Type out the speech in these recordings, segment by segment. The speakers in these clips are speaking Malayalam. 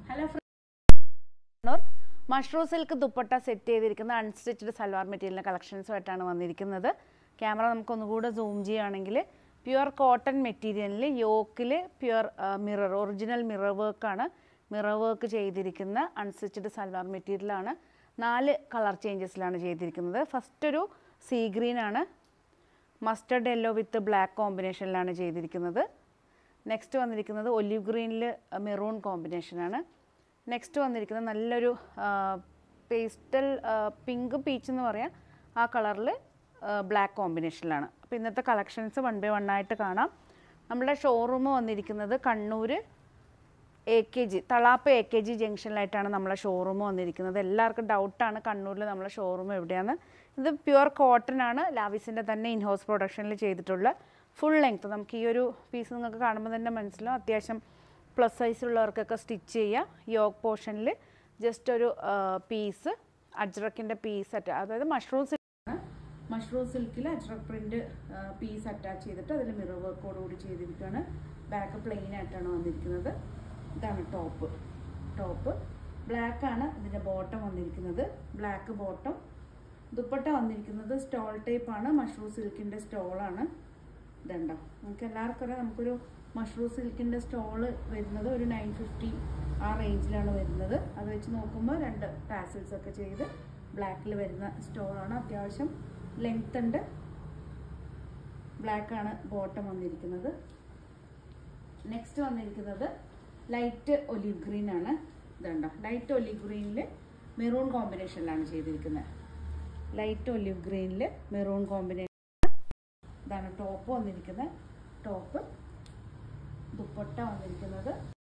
hello mushroom silk dupatta set ചെയ്തിരിക്കുന്ന അൺസ്റ്റിച്ച്ഡ് സൽവാർ മെറ്റീരിയലിൻ്റെ കളക്ഷൻസുമായിട്ടാണ് വന്നിരിക്കുന്നത് ക്യാമറ നമുക്ക് ഒന്നുകൂടെ സൂം ചെയ്യുകയാണെങ്കിൽ പ്യുവർ കോട്ടൺ മെറ്റീരിയലിൽ യോക്കിൽ പ്യുവർ മിറർ ഒറിജിനൽ മിറർ വർക്കാണ് മിറർ വർക്ക് ചെയ്തിരിക്കുന്ന അൺസ്റ്റിച്ച്ഡ് സൽവാർ മെറ്റീരിയലാണ് നാല് കളർ ചേഞ്ചസിലാണ് ചെയ്തിരിക്കുന്നത് ഫസ്റ്റ് ഒരു സീ ഗ്രീൻ ആണ് മസ്റ്റർഡ് യെല്ലോ വിത്ത് ബ്ലാക്ക് കോമ്പിനേഷനിലാണ് ചെയ്തിരിക്കുന്നത് നെക്സ്റ്റ് വന്നിരിക്കുന്നത് ഒലിവ് ഗ്രീനിൽ മെറൂൺ കോമ്പിനേഷനാണ് നെക്സ്റ്റ് വന്നിരിക്കുന്നത് നല്ലൊരു പേസ്റ്റൽ പിങ്ക് പീച്ച് എന്ന് പറയാം ആ കളറിൽ ബ്ലാക്ക് കോമ്പിനേഷനിലാണ് അപ്പോൾ ഇന്നത്തെ കളക്ഷൻസ് വൺ ബൈ വൺ ആയിട്ട് കാണാം നമ്മുടെ ഷോറൂം വന്നിരിക്കുന്നത് Kannur A K G Thalap A K G ജംഗ്ഷനിലായിട്ടാണ് നമ്മളെ ഷോറൂം വന്നിരിക്കുന്നത് എല്ലാവർക്കും ഡൗട്ടാണ് കണ്ണൂരിൽ നമ്മളെ ഷോറൂം എവിടെയാണ് ഇത് പ്യുവർ കോട്ടൺ ആണ് ലാവിസിൻ്റെ തന്നെ ഇൻ ഹൗസ് പ്രൊഡക്ഷനിൽ ചെയ്തിട്ടുള്ള ഫുൾ ലെങ്ത് നമുക്ക് ഈ ഒരു പീസ് നിങ്ങൾക്ക് കാണുമ്പോൾ തന്നെ മനസ്സിലാവും അത്യാവശ്യം പ്ലസ് സൈസ് ഉള്ളവർക്കൊക്കെ സ്റ്റിച്ച് ചെയ്യുക യോഗ് പോർഷനിൽ ജസ്റ്റ് ഒരു പീസ് അജ്രക്കിൻ്റെ പീസ് അറ്റ അതായത് മഷ്റൂം മഷ്റൂം സിൽക്കിൽ അജ്രക് പ്രിന്റ് പീസ് അറ്റാച്ച് ചെയ്തിട്ട് അതിൽ മിറർ വർക്കോട് കൂടി ചെയ്തിരിക്കുകയാണ് ബാക്ക് പ്ലെയിൻ ആയിട്ടാണ് വന്നിരിക്കുന്നത് ഇതാണ് ടോപ്പ് ടോപ്പ് ബ്ലാക്ക് ആണ് ഇതിൻ്റെ ബോട്ടം വന്നിരിക്കുന്നത് ബ്ലാക്ക് ബോട്ടം ദുപ്പട്ട വന്നിരിക്കുന്നത് സ്റ്റോൾ ടൈപ്പ് ആണ് മഷ്റൂം സിൽക്കിൻ്റെ സ്റ്റോളാണ് ഇതുണ്ടോ നമുക്ക് എല്ലാവർക്കും അറിയാം നമുക്കൊരു മഷ്റൂം സിൽക്കിൻ്റെ സ്റ്റോള് വരുന്നത് ഒരു നയൻ ഫിഫ്റ്റി ആ റേഞ്ചിലാണ് വരുന്നത് അത് വെച്ച് നോക്കുമ്പോൾ രണ്ട് ടാസിൽസ് ഒക്കെ ചെയ്ത് ബ്ലാക്കിൽ വരുന്ന സ്റ്റോളാണ് അത്യാവശ്യം ലെങ്ത് ഉണ്ട് ബ്ലാക്ക് ആണ് ബോട്ടം വന്നിരിക്കുന്നത് നെക്സ്റ്റ് വന്നിരിക്കുന്നത് ലൈറ്റ് ഒലിവ് ഗ്രീൻ ആണ് ഇതുണ്ടോ ലൈറ്റ് ഒലിവ് ഗ്രീനിൽ മെറൂൺ കോമ്പിനേഷനിലാണ് ചെയ്തിരിക്കുന്നത് ലൈറ്റ് ഒലിവ് ഗ്രീനിൽ മെറൂൺ കോമ്പിനേഷൻ ഇതാണ് ടോപ്പ് വന്നിരിക്കുന്നത് ടോപ്പ് ദുപ്പട്ട വന്നിരിക്കുന്നത്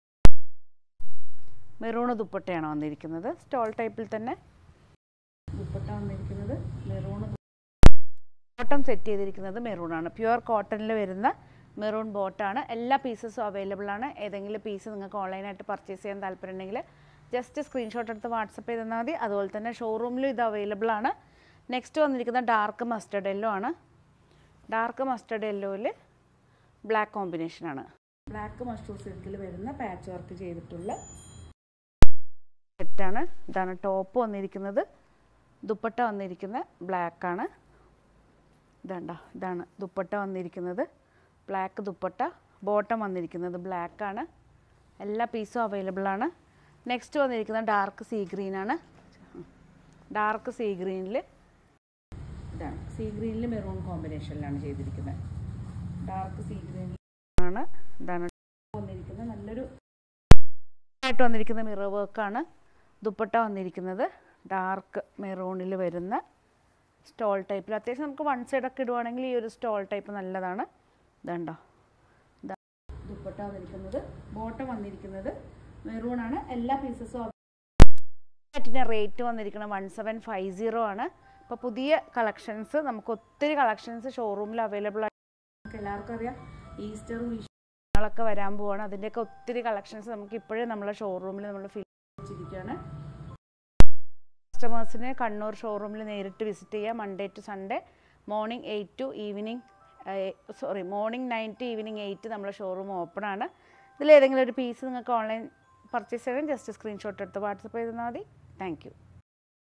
മെറൂൺ ദുപ്പട്ടയാണ് വന്നിരിക്കുന്നത് സ്റ്റോൾ ടൈപ്പിൽ തന്നെ ദുപ്പട്ട വന്നിരിക്കുന്നത് മെറൂൺ ബോട്ടം സെറ്റ് ചെയ്തിരിക്കുന്നത് മെറൂൺ ആണ് പ്യുവർ കോട്ടണിൽ വരുന്ന മെറൂൺ ബോട്ടാണ് എല്ലാ പീസസും അവൈലബിൾ ആണ് ഏതെങ്കിലും പീസ് നിങ്ങൾക്ക് ഓൺലൈനായിട്ട് പർച്ചേസ് ചെയ്യാൻ താല്പര്യമുണ്ടെങ്കിൽ ജസ്റ്റ് സ്ക്രീൻഷോട്ട് എടുത്ത് വാട്സപ്പ് ചെയ്ത് തന്നാൽ മതി അതുപോലെ തന്നെ ഷോറൂമിലും ഇത് അവൈലബിൾ ആണ് നെക്സ്റ്റ് വന്നിരിക്കുന്ന ഡാർക്ക് മസ്റ്റർഡ് യെല്ലോ ആണ് ഡാർക്ക് മസ്റ്റർഡ് യെല്ലോയിൽ ബ്ലാക്ക് കോമ്പിനേഷനാണ് ബ്ലാക്ക് മഷ്റൂം സിൽക്കിൽ വരുന്ന പാച്ച് വർക്ക് ചെയ്തിട്ടുള്ള സെറ്റാണ് ഇതാണ് ടോപ്പ് വന്നിരിക്കുന്നത് ദുപ്പട്ട വന്നിരിക്കുന്ന ബ്ലാക്കാണ് ഇതാണ്ട ഇതാണ് ദുപ്പട്ട വന്നിരിക്കുന്നത് ബ്ലാക്ക് ദുപ്പട്ട ബോട്ടം വന്നിരിക്കുന്നത് ബ്ലാക്കാണ് എല്ലാ പീസും അവൈലബിൾ ആണ് നെക്സ്റ്റ് വന്നിരിക്കുന്നത് ഡാർക്ക് സീ ഗ്രീനാണ് ഡാർക്ക് സീ ഗ്രീനിൽ ഇതാണ് സീ ഗ്രീനിൽ മെറൂൺ കോമ്പിനേഷനിലാണ് ചെയ്തിരിക്കുന്നത് ഡാർക്ക് സീ ഗ്രീനിൽ ആണ് ഇതാണ് വന്നിരിക്കുന്നത് നല്ലൊരു ആയിട്ട് വന്നിരിക്കുന്ന മിറർ വർക്കാണ് ദുപ്പട്ട വന്നിരിക്കുന്നത് ഡാർക്ക് മെറൂണിൽ വരുന്ന സ്റ്റോൾ ടൈപ്പിൽ അത്യാവശ്യം നമുക്ക് വൺ സൈഡൊക്കെ ഇടുവാണെങ്കിൽ ഈ ഒരു സ്റ്റോൾ ടൈപ്പ് നല്ലതാണ് ഇതുണ്ടോ ഇതാ ദുപ്പട്ട വന്നിരിക്കുന്നത് ബോട്ടം വന്നിരിക്കുന്നത് മെറൂൺ ആണ് എല്ലാ പീസസും ാറ്റിൻ്റെ റേറ്റ് വന്നിരിക്കുന്നത് വൺ സെവൻ ഫൈവ് സീറോ ആണ് അപ്പോൾ പുതിയ കളക്ഷൻസ് നമുക്ക് ഒത്തിരി കളക്ഷൻസ് ഷോറൂമിൽ അവൈലബിൾ ആണ് നമുക്ക് എല്ലാവർക്കും അറിയാം ഈസ്റ്ററും വിഷുകളൊക്കെ വരാൻ പോവാണ് അതിൻ്റെയൊക്കെ ഒത്തിരി കളക്ഷൻസ് നമുക്ക് ഇപ്പോഴേ നമ്മളെ ഷോറൂമിൽ നമ്മൾ ഫിൽ വെച്ചിരിക്കുകയാണ് കസ്റ്റമേഴ്സിന് കണ്ണൂർ ഷോറൂമിൽ നേരിട്ട് വിസിറ്റ് ചെയ്യുക Monday to Sunday morning eight to evening sorry morning nine to evening eight നമ്മളെ ഷോറൂം ഓപ്പൺ ആണ് ഇതിലേതെങ്കിലും ഒരു പീസ് നിങ്ങൾക്ക് ഓൺലൈൻ പർച്ചേസ് ചെയ്യണം ജസ്റ്റ് സ്ക്രീൻഷോട്ട് എടുത്ത് വാട്സപ്പ് ചെയ്താൽ മതി താങ്ക് യു